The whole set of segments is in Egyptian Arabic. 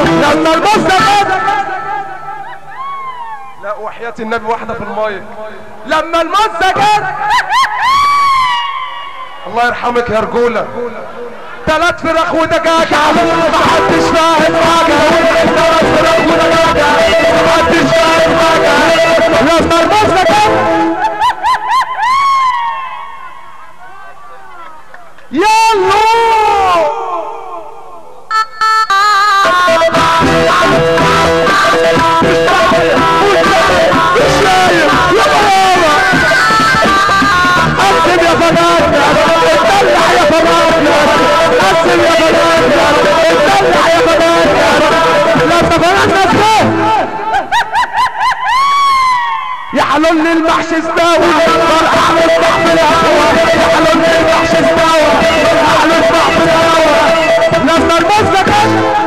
لما المصة جت لا وحياة النبي واحدة في المايك لما المصة جت الله يرحمك يا رجولة ثلاث فراخ ودجاجة محدش فاهم حاجة ثلاث فراخ ودجاجة محدش فاهم حاجة لما المصة جت يلا مش شايف يا بابا قسم يا فنان اتدلع يا فنان قسم يا فنان اتدلع يا فنان لما فنان نفسه يا حلول المحشي استوى فرحة نصبح في الهوا يا حلول المحشي استوى فرحة نصبح في الهوا لما المزة جت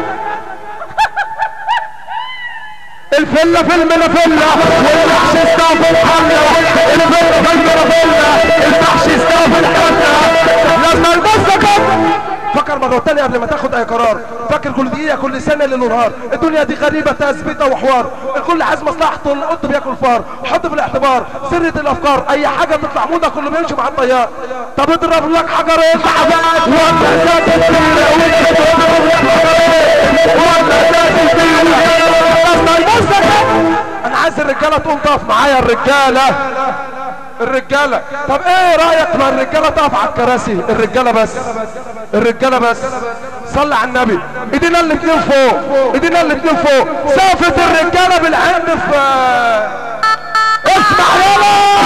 الفلة في المنافلة والمحشي استوى في الحلة الفلة في المنافلة المحشي استوى في الحلة لما المزة جت فكر مرة تانية قبل ما تاخد اي قرار فاكر كل دقيقة كل سنة ليل ونهار الدنيا دي غريبة تثبيتة وحوار الكل عايز مصلحته القط بياكل فار حط في الاعتبار سرة الافكار اي حاجة تطلع موضة كله بيمشي مع الطيار طب اضرب لك حجرين تعبان ولا ذات الفيلة وانت تضرب لك حجرين ولا ذات الفيلة لما المصة جت انا عايز الرجالة تقوم تقف معايا الرجالة الرجالة طب ايه رأيك ما الرجالة تقف على الكراسي الرجالة بس الرجالة بس صلي على النبي ايدينا الاتنين فوق ايدينا الاتنين فوق سقفة الرجالة بالعند في اسمع يلا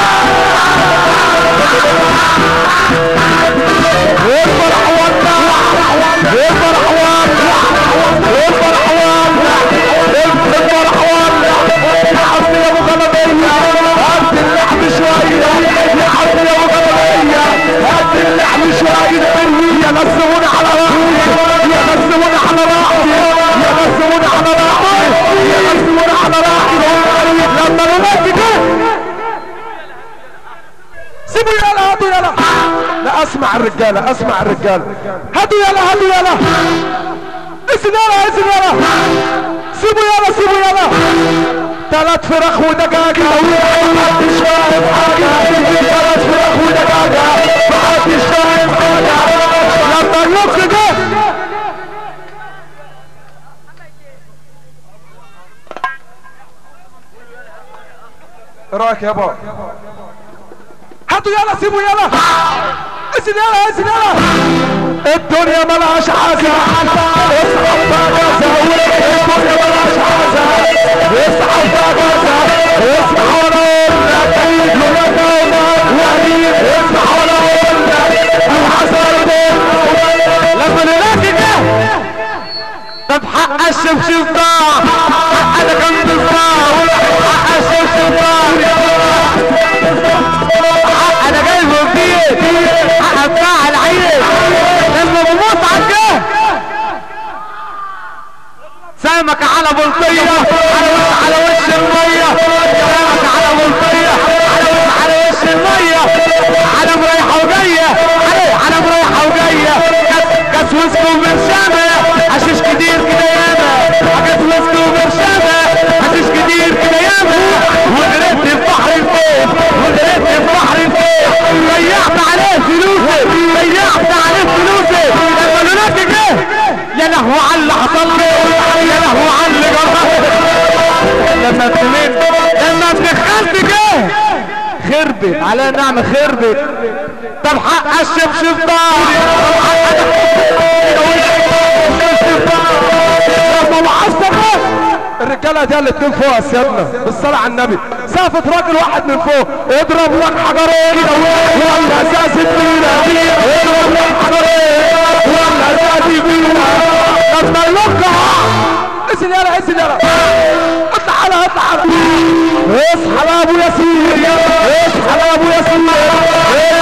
الفرح ولع الفرح ولع الفرح ولع الفرح ولع يا عم يا ابو غلبية هات اللحم شوية يا عم يا ابو غلبية هات اللحم شوية يا نزلوني على راحتي يا نزلوني على راحتي يا نزلوني على راحتي يا نزلوني على راحتي لما الولاد جه سيبوا يلا هاتوا يلا لا اسمع الرجالة اسمع الرجالة هاتوا يلا هاتوا يلا اسم يلا اسم يلا سيبوا يلا سيبوا يلا ثلاث فراخ ودجاجة محدش فاهم حاجة ثلاث فراخ ودجاجة محدش فاهم حاجة لما اللوك جه ايه رايك يا بابا هاتوا يلا سيبوا يلا اسن يلا اسن يلا الدنيا ملهاش حاجة اصحى بجازة الدنيا ملهاش حاجة اصحى بجازة اصحى وانا اقول لك لك وليد اصحى وانا اقول لك الحسن لما نلاقي ده طب حق الشبشب ضاع حق انا كان بالضاع حق الشبشب ضاع حق انا جايبه فيه حق بتاع العين لما بموت عالجه سامك على بلطية على وش على وش المية سامك على بلطية على وش على وش المية على مريحة وجاية على على مريحة وجاية كاس كاس ويسكي وبرشامة حشيش كتير كده ياما كاس ويسكي وبرشامة حشيش كتير كده ياما وغرقت في بحر الفوق وغرقت في بحر الفوق ضيعت عليه فلوسي ضيعت عليه فلوسي لما الولاد جه يا لهو على اللي حصل لي يا لهو على اللي جرى لما ابن لما ابن خالتي جه خربت على نعمة خربت طب حق الشبشب ضاع طب حق لما معصب الرجاله دي الاتنين فوق يا سيادنا بالصلاه على النبي سقفة راجل واحد من فوق اضرب لك حجرين ولا اساس الدينة اضرب لك حجرين ولا اساس الدينة لما يوقع اسن يلا اسن يلا اطلع على اطلع على اصحى يا ابو ياسين اصحى يا ابو ياسين